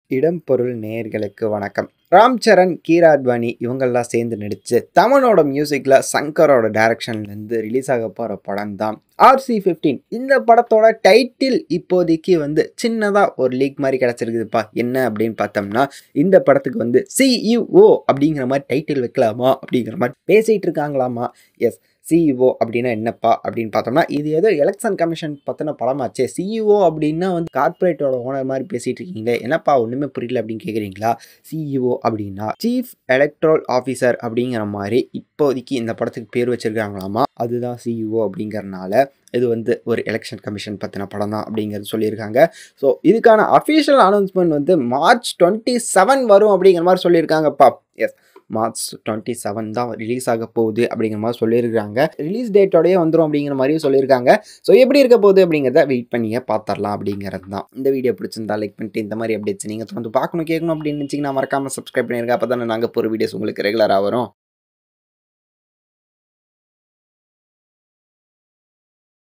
இடம் பொருள் நேயர்களுக்கு வணக்கம் ராம் சரண் கீரா அத்வானி இவங்கெல்லாம் சேர்ந்து நடித்து தமிழோட மியூசிக்கில் சங்கரோட டைரக்ஷன்லேருந்து ரிலீஸ் ஆக போகிற படம் தான் ஆர்சி ஃபிஃப்டீன் இந்த படத்தோட டைட்டில் இப்போதைக்கு வந்து சின்னதாக ஒரு லீக் மாதிரி கிடச்சிருக்குதுப்பா என்ன அப்படின்னு பார்த்தோம்னா இந்த படத்துக்கு வந்து சிஇஓ அப்படிங்கிற மாதிரி டைட்டில் வைக்கலாமா அப்படிங்கிற மாதிரி பேசிகிட்டு இருக்காங்களாமா எஸ் சிஇஓ அப்படின்னா என்னப்பா அப்படின்னு பார்த்தோம்னா இது ஏதோ எலெக்ஷன் கமிஷன் பற்றின படமாச்சே சிஇஓ அப்படின்னா வந்து கார்ப்பரேட்டோட ஓனர் மாதிரி பேசிகிட்டு இருக்கீங்களே என்னப்பா ஒன்றுமே புரியல அப்படின்னு கேட்குறீங்களா சிஇஓ அப்படின்னா சீஃப் எலக்ட்ரல் ஆஃபீஸர் அப்படிங்கிற மாதிரி இப்போதைக்கு இந்த படத்துக்கு பேர் வச்சுருக்காங்களாமா அதுதான் சிஇஓ அப்படிங்கிறனால இது வந்து ஒரு எலெக்ஷன் கமிஷன் பற்றின படம் தான் அப்படிங்கிறது சொல்லியிருக்காங்க ஸோ இதுக்கான அஃபிஷியல் அனௌன்ஸ்மெண்ட் வந்து மார்ச் டுவெண்ட்டி செவன் வரும் அப்படிங்கிற மாதிரி சொல்லியிருக்காங்கப்பா எஸ் மார்ச் டுவெண்ட்டி செவன் தான் ரிலீஸ் ஆக போகுது அப்படிங்கிற மாதிரி சொல்லியிருக்காங்க ரிலீஸ் டேட்டோடய வந்துடும் அப்படிங்கிற மாதிரியும் சொல்லியிருக்காங்க ஸோ எப்படி இருக்க போகுது அப்படிங்கிறத வெயிட் பண்ணியே பார்த்துடலாம் அப்படிங்கிறது தான் இந்த வீடியோ பிடிச்சிருந்தா லைக் பண்ணிட்டு இந்த மாதிரி அப்டேட்ஸ் நீங்கள் தொடர்ந்து பார்க்கணும் கேட்கணும் அப்படின்னு நினச்சிங்கன்னா மறக்காமல் சப்ஸ்கிரைப் பண்ணியிருக்க அப்போ தானே நாங்கள் போகிற வீடியோஸ் உங்களுக்கு ரெகுலராக வரும்